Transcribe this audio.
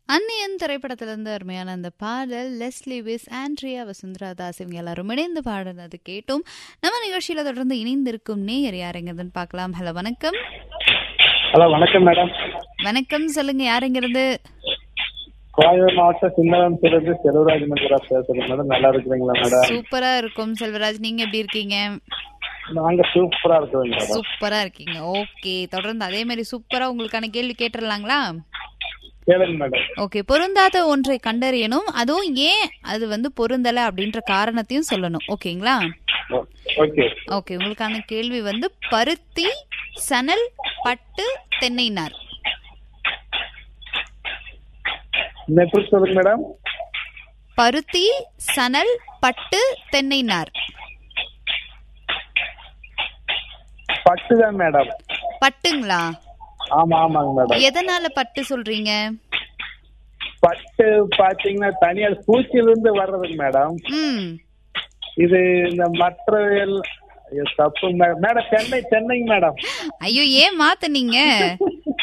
அந்நியன் திரைப்படத்திலிருந்து அருமையான அந்த பாடல் Leslie with Andrea Vasundhara Das இவங்க எல்லாரும் இணைந்து பாடினது கேட்டும் நம்ம நிகழ்ச்சியில தொடர்ந்து இணைந்திருக்கும் நேயர் யாருங்கிறதுன்னு பார்க்கலாம் ஹலோ வணக்கம் ஹலோ வணக்கம் மேடம் வணக்கம் சொல்லுங்க யாருங்கிறது கோயம்புத்தூர் மாவட்டம் சின்னவன்சிலிருந்து செல்வராஜ் மந்திரா பேசுறேன் மேடம் நல்லா இருக்கிறீங்களா மேடம் சூப்பரா இருக்கும் செல்வராஜ் நீங்க எப்படி இருக்கீங்க நாங்க சூப்பரா இருக்கிறோம் மேடம் சூப்பரா இருக்கீங்க ஓகே தொடர்ந்து அதே மாதிரி சூப்பரா உங்களுக்கான கேள்வி கேட்டுடலாங்களா கேளுங்க மேடம் ஓகே பொருந்தாத ஒன்றை கண்டறியணும் அதுவும் ஏன் அது வந்து பொருந்தல அப்படின்ற காரணத்தையும் சொல்லணும் ஓகேங்களா ஓ- ஓகே ஓகே உங்களுக்கான கேள்வி வந்து பருத்தி சணல் பட்டு தென்னை நார் எப்படி சொல்லுங்க மேடம் பருத்தி சணல் பட்டு தென்னை நார் பட்டு தான் மேடம் பட்டுங்களா ஆமா ஆமாங்க மேடம் எதனால பட்டு சொல்றீங்க பட்டு பாத்தீங்கன்னா தனியா பூச்சியில இருந்து வர்றதுங்க மேடம் ம் இது இந்த மற்ற தப்பு மே- மேடம் சென்னை சென்னைங்க மேடம் ஐயோ ஏன் மாத்துனீங்க